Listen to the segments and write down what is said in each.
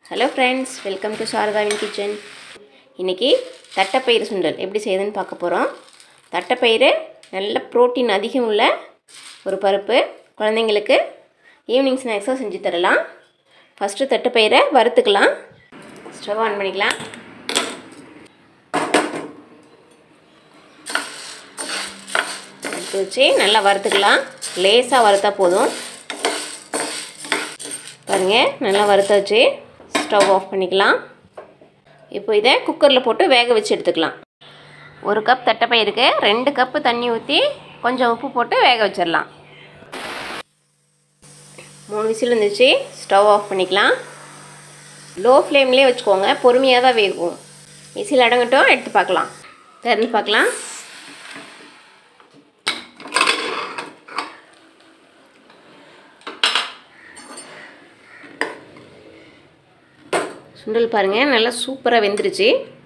hello friends welcome to சாரதாவின் kitchen இன்றைக்கி தட்டைப்பயிறு சுண்டல் எப்படி செய்யுதுன்னு பார்க்க போகிறோம் தட்டைப்பயிறு நல்ல புரோட்டீன் அதிகம் உள்ள ஒரு பருப்பு குழந்தைங்களுக்கு ஈவினிங் ஸ்நாக்ஸாக செஞ்சு தரலாம் ஃபஸ்ட்டு தட்டைப்பயிரை வறுத்துக்கலாம் ஸ்டவ் ஆன் பண்ணிக்கலாம் எடுத்து வச்சு நல்லா வறுத்துக்கலாம் லேசாக வறுத்தா போதும் பாருங்கள் நல்லா வறுத்த வச்சு ஸ்டவ் ஆஃப் பண்ணிக்கலாம் இப்போ இதை குக்கரில் போட்டு வேக வச்சு எடுத்துக்கலாம் ஒரு கப் தட்டைப்பயிருக்கு ரெண்டு கப்பு தண்ணி ஊற்றி கொஞ்சம் உப்பு போட்டு வேக வச்சிடலாம் மூணு விசில் இருந்துச்சு ஸ்டவ் ஆஃப் பண்ணிக்கலாம் லோ ஃப்ளேம்லேயே வச்சுக்கோங்க பொறுமையாக தான் வேகும் விசில் அடங்கட்டும் எடுத்து பார்க்கலாம் திறந்து பார்க்கலாம் சுண்டல் பாருங்கள் நல்லா சூப்பராக வெந்துருச்சு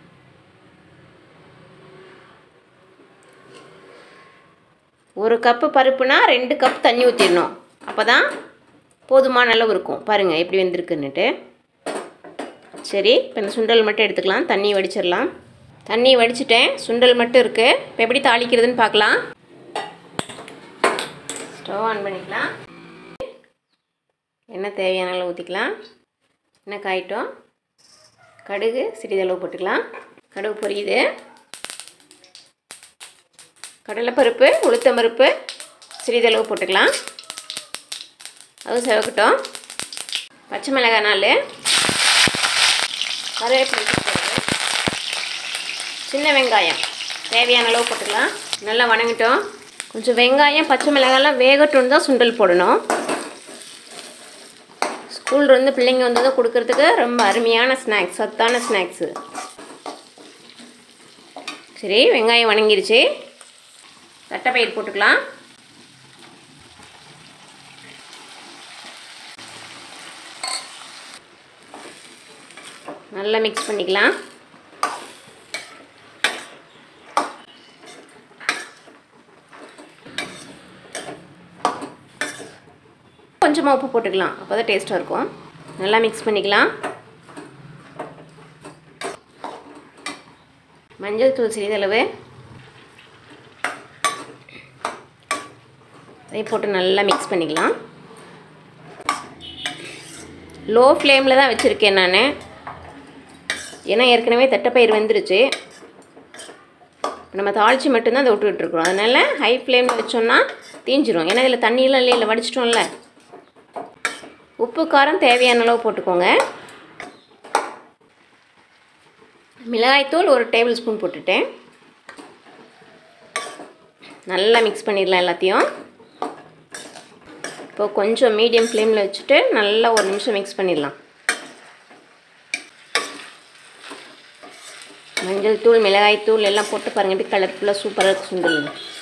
ஒரு கப்பு பருப்புனா ரெண்டு கப் தண்ணி ஊற்றிடணும் அப்போ தான் போதுமான அளவு இருக்கும் பாருங்கள் எப்படி வெந்திருக்குன்னுட்டு சரி இப்போ இந்த சுண்டல் மட்டும் எடுத்துக்கலாம் தண்ணி வடிச்சிடலாம் தண்ணி வடிச்சிட்டேன் சுண்டல் மட்டும் இருக்குது இப்போ எப்படி தாளிக்கிறதுன்னு பார்க்கலாம் ஸ்டவ் ஆன் பண்ணிக்கலாம் எண்ணெய் தேவையான அளவு ஊற்றிக்கலாம் எண்ணெய் காயிட்டோம் கடுகு சிறிதளவு போட்டுக்கலாம் கடுகு பொரியுது கடலைப்பருப்பு உளுத்தம்பருப்பு சிறிதளவு போட்டுக்கலாம் அது செவக்கட்டும் பச்சை மிளகாய் நாள் கருவேப்பிலை சின்ன வெங்காயம் தேவையான அளவு போட்டுக்கலாம் நல்லா வணங்கிட்டோம் கொஞ்சம் வெங்காயம் பச்சை மிளகாயெல்லாம் வேகட்டும்னு தான் சுண்டல் போடணும் ஸ்கூலில் இருந்து பிள்ளைங்க வந்ததும் கொடுக்கறதுக்கு ரொம்ப அருமையான ஸ்நாக்ஸ் சத்தான ஸ்நாக்ஸு சரி வெங்காயம் வணங்கிருச்சு தட்டைப்பயிர் போட்டுக்கலாம் நல்லா மிக்ஸ் பண்ணிக்கலாம் கொஞ்சமாக உப்பு போட்டுக்கலாம் அப்போ தான் டேஸ்ட்டாக இருக்கும் நல்லா மிக்ஸ் பண்ணிக்கலாம் மஞ்சள் தூள் சிறிதளவு அதை போட்டு நல்லா மிக்ஸ் பண்ணிக்கலாம் லோ ஃப்ளேமில் தான் வச்சுருக்கேன் நான் ஏன்னா ஏற்கனவே தட்டைப்பயிர் வெந்துருச்சு நம்ம தாளித்து மட்டும்தான் அதை விட்டுட்டுருக்குறோம் அதனால் ஹை ஃப்ளேமில் வச்சோம்னா தீஞ்சிரும் ஏன்னா இதில் தண்ணியெலாம் இல்லை இல்லை வடிச்சிட்டோம்ல உப்பு காரம் தேவையான அளவு போட்டுக்கோங்க மிளகாய்த்தூள் ஒரு டேபிள் ஸ்பூன் போட்டுட்டேன் நல்லா மிக்ஸ் பண்ணிடலாம் எல்லாத்தையும் இப்போ கொஞ்சம் மீடியம் ஃப்ளேமில் வச்சுட்டு நல்லா ஒரு நிமிஷம் மிக்ஸ் பண்ணிடலாம் மஞ்சள் தூள் மிளகாய் தூள் எல்லாம் போட்டு பாருங்கள் எப்படி கலர்ஃபுல்லாக சூப்பராக இருக்கு சுண்டல்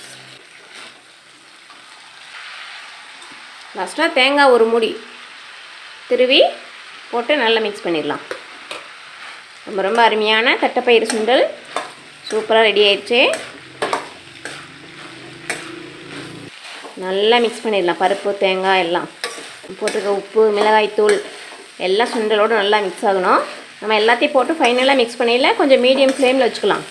லாஸ்ட்டாக தேங்காய் ஒரு மூடி திருவி போட்டு நல்லா மிக்ஸ் பண்ணிடலாம் ரொம்ப ரொம்ப அருமையான தட்டைப்பயிறு சுண்டல் சூப்பராக ரெடி ஆயிடுச்சு நல்லா மிக்ஸ் பண்ணிடலாம் பருப்பு தேங்காய் எல்லாம் போட்டிருக்க உப்பு மிளகாய்த்தூள் எல்லாம் சுண்டலோடு நல்லா மிக்ஸ் ஆகணும் நம்ம எல்லாத்தையும் போட்டு ஃபைனலாக மிக்ஸ் பண்ணிடல கொஞ்சம் மீடியம் ஃப்ளேமில் வச்சுக்கலாம்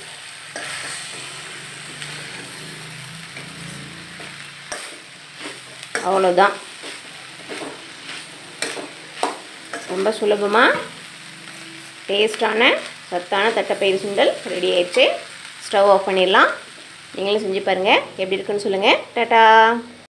அவ்வளோதான் ரொம்ப சுலபமாக டேஸ்டான சத்தான தட்டைப்பயிறு சுண்டல் ரெடி ஆயிடுச்சு ஸ்டவ் ஆஃப் பண்ணிடலாம் நீங்களும் செஞ்சு பாருங்கள் எப்படி இருக்குன்னு சொல்லுங்கள் டாட்டா